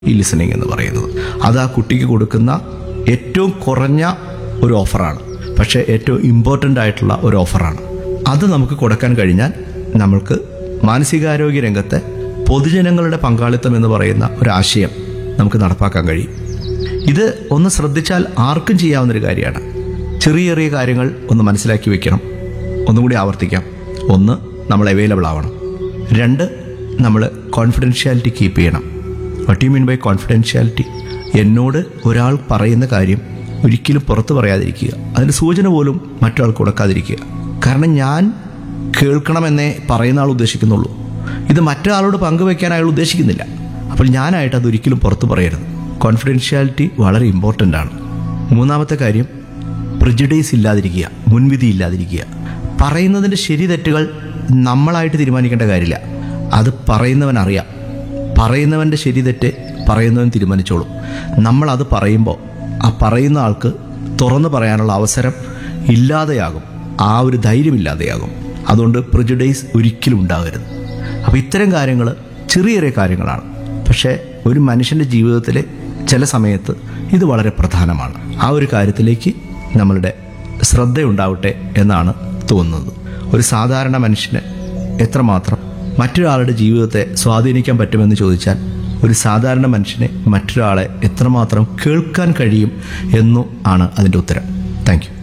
ഈ ലിസണിങ് എന്ന് പറയുന്നത് അത് ആ കുട്ടിക്ക് കൊടുക്കുന്ന ഏറ്റവും കുറഞ്ഞ ഒരു ഓഫറാണ് പക്ഷേ ഏറ്റവും ഇമ്പോർട്ടൻ്റ് ആയിട്ടുള്ള ഒരു ഓഫറാണ് അത് നമുക്ക് കൊടുക്കാൻ കഴിഞ്ഞാൽ നമ്മൾക്ക് മാനസികാരോഗ്യ രംഗത്തെ പൊതുജനങ്ങളുടെ പങ്കാളിത്തം എന്ന് പറയുന്ന ഒരു ആശയം നമുക്ക് നടപ്പാക്കാൻ കഴിയും ഇത് ഒന്ന് ശ്രദ്ധിച്ചാൽ ആർക്കും ചെയ്യാവുന്നൊരു കാര്യമാണ് ചെറിയ ചെറിയ കാര്യങ്ങൾ ഒന്ന് മനസ്സിലാക്കി വെക്കണം ഒന്നുകൂടി ആവർത്തിക്കാം ഒന്ന് നമ്മൾ അവൈലബിൾ ആവണം രണ്ട് നമ്മൾ കോൺഫിഡൻഷ്യാലിറ്റി കീപ്പ് ചെയ്യണം what you mean by confidentiality എന്നോട് ഒരാൾ പറയുന്ന കാര്യം ഒരിക്കലും പുറത്ത് പറയാതിരിക്കുക അതിന് സൂചന പോലും മറ്റൊരാൾക്ക് കൊടുക്കാതിരിക്കുക കാരണം ഞാൻ കേൾക്കണമെന്നേ പറയുന്ന ആൾ ഉദ്ദേശിക്കുന്നുള്ളൂ ഇത് മറ്റൊരാളോട് പങ്കുവെക്കാൻ അയാൾ ഉദ്ദേശിക്കുന്നില്ല അപ്പോൾ ഞാനായിട്ട് അത് ഒരിക്കലും പുറത്ത് പറയരുത് കോൺഫിഡൻഷ്യാലിറ്റി വളരെ ഇമ്പോർട്ടൻ്റ് ആണ് മൂന്നാമത്തെ കാര്യം പ്രിജുഡൈസ് ഇല്ലാതിരിക്കുക മുൻവിധി ഇല്ലാതിരിക്കുക പറയുന്നതിൻ്റെ ശരി തെറ്റുകൾ നമ്മളായിട്ട് തീരുമാനിക്കേണ്ട കാര്യമില്ല അത് പറയുന്നവൻ അറിയാം പറയുന്നവൻ്റെ ശരി തെറ്റ് പറയുന്നവൻ തീരുമാനിച്ചോളും നമ്മൾ അത് പറയുമ്പോൾ ആ പറയുന്ന ആൾക്ക് തുറന്നു പറയാനുള്ള അവസരം ഇല്ലാതെയാകും ആ ഒരു ധൈര്യമില്ലാതെയാകും അതുകൊണ്ട് പ്രിജുഡൈസ് ഒരിക്കലും ഉണ്ടാകരുത് അപ്പോൾ ഇത്തരം കാര്യങ്ങൾ ചെറിയ ചെറിയ കാര്യങ്ങളാണ് പക്ഷേ ഒരു മനുഷ്യൻ്റെ ജീവിതത്തിലെ ചില സമയത്ത് ഇത് വളരെ പ്രധാനമാണ് ആ ഒരു കാര്യത്തിലേക്ക് നമ്മളുടെ ശ്രദ്ധയുണ്ടാവട്ടെ എന്നാണ് തോന്നുന്നത് ഒരു സാധാരണ മനുഷ്യന് എത്രമാത്രം മറ്റൊരാളുടെ ജീവിതത്തെ സ്വാധീനിക്കാൻ പറ്റുമെന്ന് ചോദിച്ചാൽ ഒരു സാധാരണ മനുഷ്യനെ മറ്റൊരാളെ എത്രമാത്രം കേൾക്കാൻ കഴിയും എന്നു ആണ് അതിൻ്റെ ഉത്തരം താങ്ക് യു